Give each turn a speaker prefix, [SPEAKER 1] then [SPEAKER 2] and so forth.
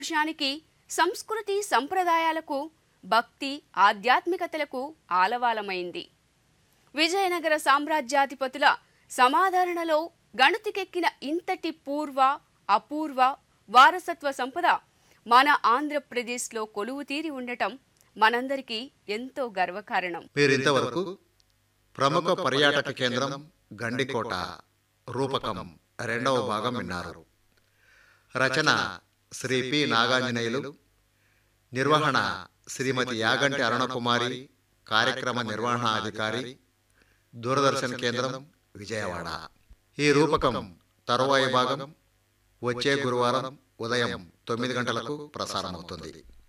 [SPEAKER 1] దేశానికి సంస్కృతి సంప్రదాయాలకు భక్తి ఆధ్యాత్మికతలకు ఆలవాలమైంది విజయనగర సామ్రాజ్యాధిపతుల సమాధరణలో గణతికెక్కిన ఇంతటి పూర్వ అపూర్వ వారసత్వ సంపద మన ఆంధ్రప్రదేశ్లో కొలువు తీరి ఉండటం మనందరికీ ఎంతో గర్వకారణం
[SPEAKER 2] మీరు ఇంతవరకు ప్రముఖ పర్యాటక కేంద్రం గండికోట రూపకం రెండవ భాగం విన్నారు రచన శ్రీ పి నాగాంజనేయులు నిర్వహణ శ్రీమతి యాగంటి అరుణకుమారి కార్యక్రమ నిర్వహణాధికారి దూరదర్శన్ కేంద్రం విజయవాడ ఈ రూపకం తరువాయి భాగం వచ్చే గురువారం ఉదయం తొమ్మిది గంటలకు ప్రసారమవుతుంది